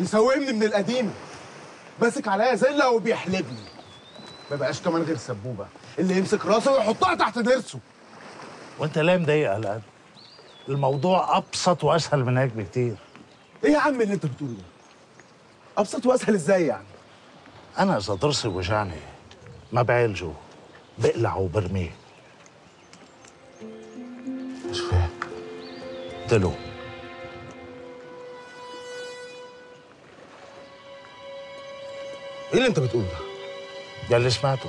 يسوقني من القديمه ماسك عليا زله وبيحلبني ما بقاش كمان غير سبوبه اللي يمسك راسه ويحطها تحت ضرسه وانت ليه مضايق يا قلقان الموضوع ابسط واسهل من هيك بكتير ايه يا عم اللي انت بتقوله ده ابسط واسهل ازاي يعني انا اذا ضرسي وجعني ما بعالجه بقلعه وبرميه مش فاهم قلت له ايه اللي انت بتقوله ده ده اللي سمعته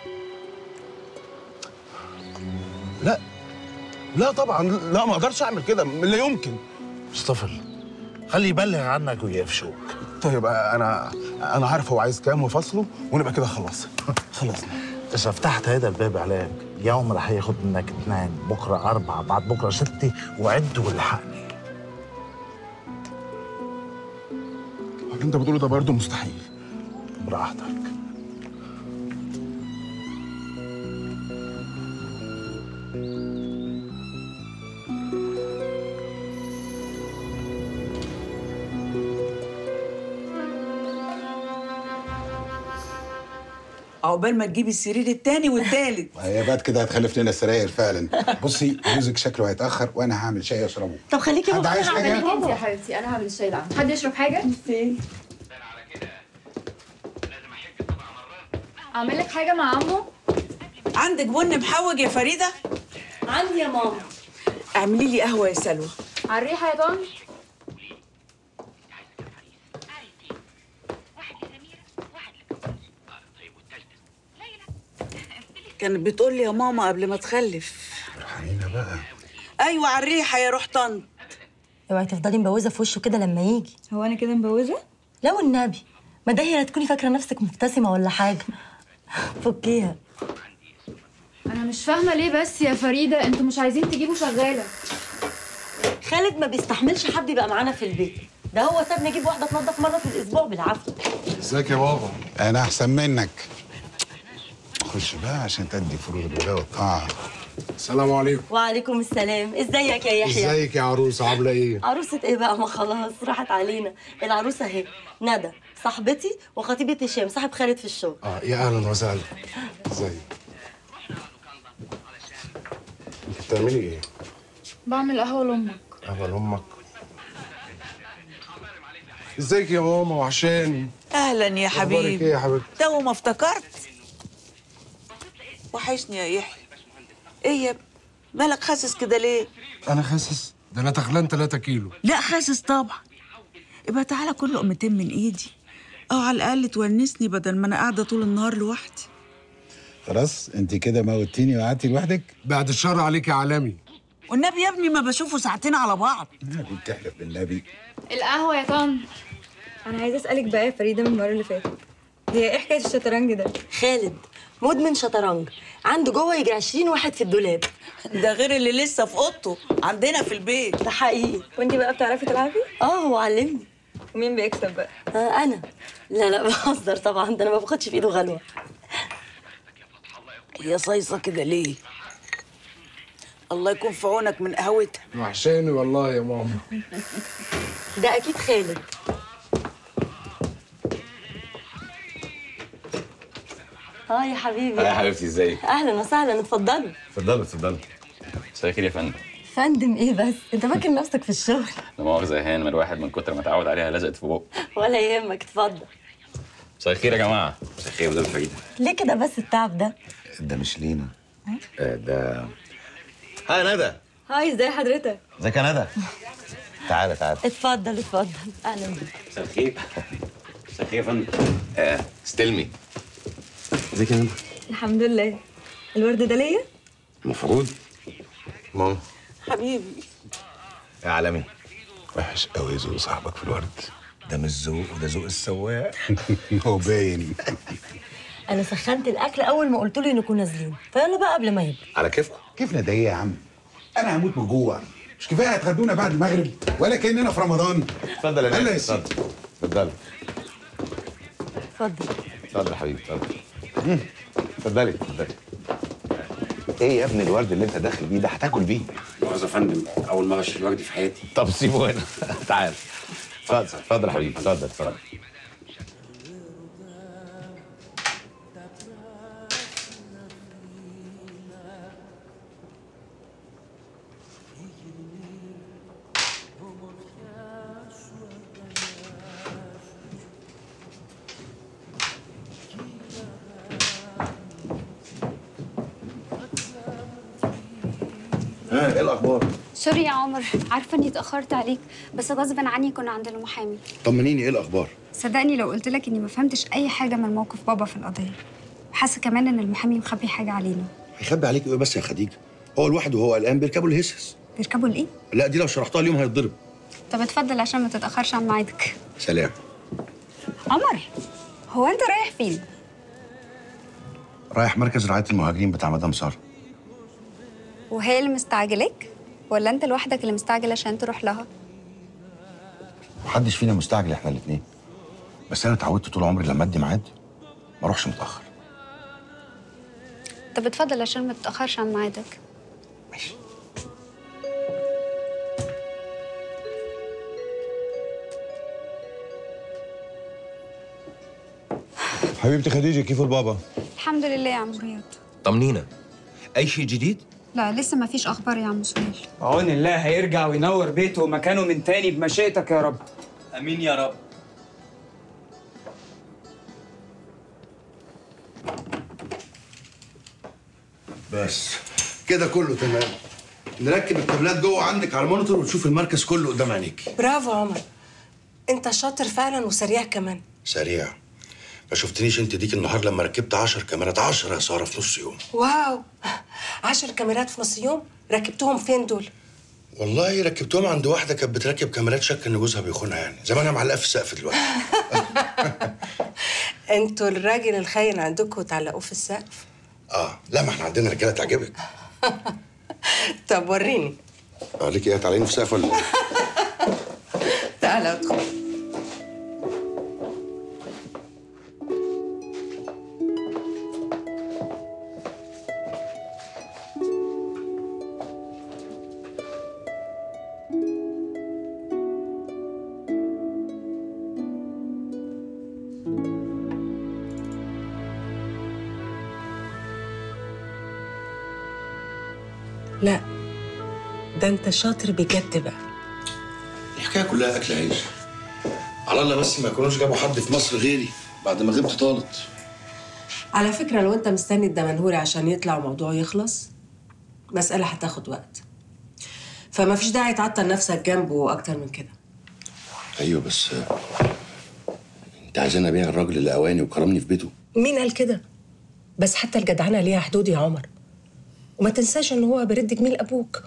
لا لا طبعا لا ما اقدرش اعمل كده لا يمكن مصطفى خليه يبلغ عنك ويقفشوك طيب انا انا عارف هو عايز كام وفصله ونبقى كده خلاص خلصنا اذا فتحت هيدا الباب عليك يوم رح ياخد منك اثنين بكره اربعه بعد بكره سته وعد والحقني اللي انت بتقوله ده برضه مستحيل براحتك عقبال ما تجيبي السرير التاني والتالت هي بقت كده هتخلف لنا السراير فعلا بصي جوزك شكله هيتاخر وانا هعمل شاي اشربه طب خليكي حد عايز مبسوطة. حاجه انت يا حبيبتي انا هعمل الشاي العام حد يشرب حاجه اعمل لك حاجه مع عمو عندك بن محوج يا فريده عندي يا ماما اعملي لي قهوه يا سلوى على الريحه يا طن كانت بتقول لي يا ماما قبل ما تخلف حنينه بقى ايوه على الريحه يا روح طنط اوعي تفضلي مبوزه في وشه كده لما يجي هو انا كده مبوزه لا والنبي ما ده هي تكوني فاكره نفسك مبتسمه ولا حاجه فكيها انا مش فاهمه ليه بس يا فريده انتوا مش عايزين تجيبوا شغاله خالد ما بيستحملش حد يبقى معانا في البيت ده هو سابني اجيب واحده تنظف مره في الاسبوع بالعافيه ازيك يا بابا انا احسن منك خش بقى عشان تدي فروض الولاء والطاعه السلام عليكم وعليكم السلام ازيك يا يحيى ازيك يا عروسه عامله ايه عروسة ايه بقى ما خلاص راحت علينا العروسة اهي ندى صاحبتي وخطيبة هشام صاحب خالد في الشغل اه يا اهلا وسهلا ازيك انت بتعملي ايه بعمل قهوه لامك قهوه لامك ازيك يا ماما وحشاني اهلا يا اخبارك ايه حبيبي يا حبيبتي تو ما افتكرت وحشني يا يحيى ايه يا ابني؟ مالك خاسس كده ليه انا خاسس ده انا تخلان 3 كيلو لا خاسس طبعا يبقى تعالى كل لقمتين من ايدي او على الاقل تونسني بدل ما انا قاعده طول النهار لوحدي خلاص انت كده موتيني وقعدتي لوحدك بعد الشر عليك يا عالمي والنبي يا ابني ما بشوفه ساعتين على بعض النبي بتحلف بالنبي القهوه يا طن انا عايزه اسالك بقى يا فريده من المره اللي فاتت هي ايه حكايه الشطرنج ده خالد مدمن شطرنج عنده جوه يجي 20 واحد في الدولاب ده غير اللي لسه في اوضته عندنا في البيت ده حقيقي وانت بقى بتعرفي تلعبي اه هو علمني ومين بيكسب بقى آه انا لا لا بهزر طبعا ده انا ما باخدش في ايده غلوه هي صيصه كده ليه الله يكون في عونك من قهوتها وحشاني والله يا ماما ده اكيد خالد اه يا حبيبي يا حبيبتي ازيك؟ اهلا وسهلا اتفضلوا اتفضلي اتفضلي مساء الخير يا فندم فندم ايه بس انت فاكر نفسك في الشغل لا مؤاخذة يا هانم الواحد من كتر ما اتعود عليها لزقت في بقه ولا يهمك اتفضل مساء الخير يا جماعة مساء الخير مدام فريدة ليه كده بس التعب ده ده مش لينا آه، ده ها ندى هاي ازاي حضرتك ازيك يا ندى تعالى تعالى اتفضل اتفضل اهلا بيك مساء الخير مساء الخير يا فندم آه استلمي ازيك يا ندى؟ الحمد لله الورد ده ليا المفروض ماما حبيبي يا عالمي وحش قوي ذوق صاحبك في الورد ده مش ذوق وده ذوق السواق هو باين انا سخنت الاكل اول ما قلت له انكم نازلين فيلا بقى قبل ما يبقى على كيفكم كيفنا ده ايه يا عم انا هموت من جوه مش كفايه هتغدونا بعد المغرب ولا كاننا في رمضان اتفضل يا يلا نادي يا سيدي اتفضل اتفضل اتفضل يا حبيبي اتفضل مم. اتفضلي اتفضلي ايه يا ابني الورد اللي انت داخل بيه ده هتاكل بيه مؤاخذة يا فندم أول مرة أشتري وردي في حياتي طب سيبه هنا تعال اتفضل اتفضل يا حبيبي اتفضل اتفضل ها ايه الاخبار؟ سوري يا عمر عارفه اني اتاخرت عليك بس غصب عني كنا عند المحامي طمنيني ايه الاخبار؟ صدقني لو قلت لك اني ما فهمتش اي حاجه من موقف بابا في القضيه حاسه كمان ان المحامي مخبي حاجه علينا هيخبي عليك ايه بس يا خديجه هو الواحد وهو قلقان بيركبوا الهسس بيركبوا الايه لا دي لو شرحتها اليوم هيتضرب طب اتفضل عشان ما تتاخرش عن ميعادك سلام عمر هو انت رايح فين رايح مركز رعايه المهاجرين بتاع مدام ساره وهي اللي مستعجلك ولا انت لوحدك اللي مستعجل عشان تروح لها محدش فينا مستعجل احنا الاثنين بس انا اتعودت طول عمري لما ادي ميعاد ما اروحش متاخر طب اتفضل عشان ما تتاخرش عن ميعادك حبيبتي خديجه كيف البابا الحمد لله يا عم رياض طمنينا اي شيء جديد لا لسه ما فيش اخبار يا عم سهيل بعون الله هيرجع وينور بيته ومكانه من تاني بمشيئتك يا رب امين يا رب بس كده كله تمام نركب الكابلات جوه عندك على المونيتور وتشوف المركز كله قدام عينيك برافو عمر انت شاطر فعلا وسريع كمان سريع ما شفتنيش انت ديك النهار لما ركبت 10 كاميرات 10 يا ساره في نص يوم واو عشر كاميرات في نص يوم ركبتهم فين دول والله ركبتهم عند واحده كانت بتركب كاميرات شك ان جوزها بيخونها يعني زمانها معلقه في السقف دلوقتي انتوا الراجل الخاين عندكم تعلقوه في السقف اه لا ما احنا عندنا رجاله تعجبك طب وريني اه ليكي ايه تعلقيني في السقف ولا إيه؟ تعالى ادخل لا ده انت شاطر بجد بقى الحكايه كلها اكل عيش على الله بس ما يكونوش جابوا حد في مصر غيري بعد ما غبت طالت على فكرة لو انت مستني الدمنهوري عشان يطلع وموضوعه يخلص مسألة هتاخد وقت فما فيش داعي تعطل نفسك جنبه أكتر من كده ايوه بس آه، انت عايزين ابيع الراجل اللي اواني وكرمني في بيته مين قال كده؟ بس حتى الجدعنة ليها حدود يا عمر وما تنساش ان هو برد جميل ابوك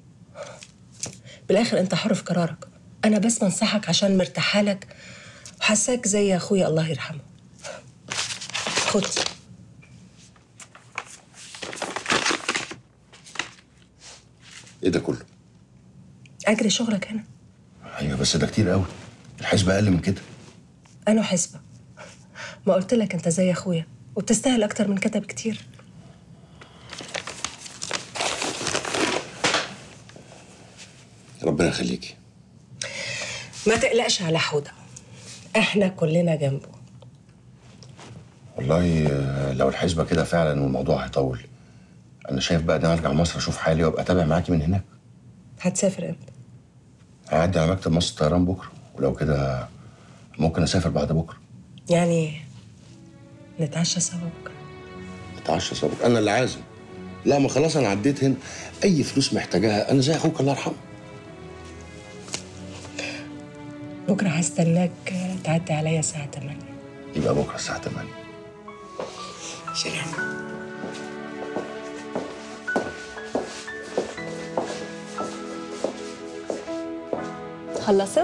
بالاخر انت حر في قرارك انا بس بنصحك عشان مرتاحه لك وحاساك زي اخويا الله يرحمه خد ايه ده كله اجري شغلك هنا ايوه بس ده كتير قوي الحسبه اقل من كده انا حسبه ما قلت لك انت زي اخويا وبتستاهل اكتر من كده بكتير ربنا يخليكي ما تقلقش على حوده احنا كلنا جنبه والله آه، لو الحسبه كده فعلا والموضوع هيطول انا شايف بقى ان انا ارجع مصر اشوف حالي وابقى اتابع معاكي من هناك هتسافر امتى هعدي على مكتب مصر الطيران بكره ولو كده ممكن اسافر بعد بكره يعني نتعشى سوا بكره اتعشى سوا انا اللي عازم لا ما خلاص انا عديت هنا اي فلوس محتاجاها انا زي اخوك الله يرحمه بكره هستناك تعدي عليا الساعه 8 يبقى بكره الساعه 8 سلام خلصت؟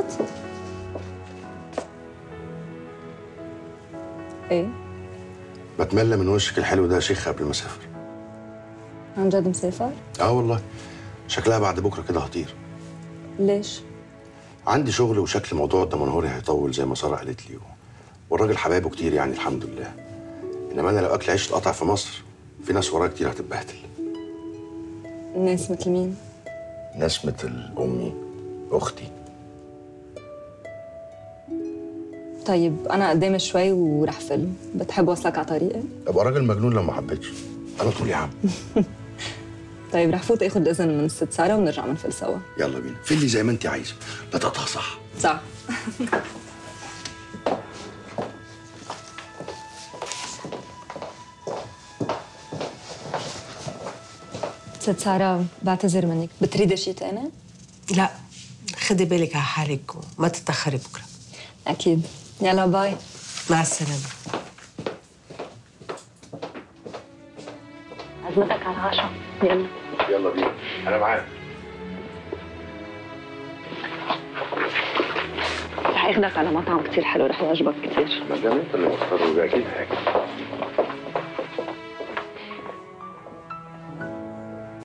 ايه؟ بتملى من وشك الحلو ده يا شيخ قبل ما اسافر عن جد مسافر؟ اه والله شكلها بعد بكره كده هطير ليش؟ عندي شغل وشكل موضوع الدمنهوري هيطول زي ما ساره قالت لي والراجل حبايبه كتير يعني الحمد لله انما انا لو اكل عيش اتقطع في مصر في ناس ورايا كتير هتتبهدل ناس مثل مين؟ ناس مثل امي اختي طيب انا قدام شوي ورح فل بتحب وصلك على طريقي ابقى راجل مجنون لو ما حبيتش انا طول يا عم طيب رح فوت اخذ اذن من الست ساره ونرجع منفل سوا يلا بينا فلي زي ما انت عايزه نطقها صح صح ست ساره بعتذر منك بتريدي شيء تاني؟ لا خدي بالك على حالك وما تتاخري بكره اكيد يلا باي مع السلامه عزمتك على العشاء يلا يلا بينا انا معاك رح اخدك على مطعم كتير حلو رح يعجبك كتير ما دام انت اللي مختار يبقى اكيد حاجه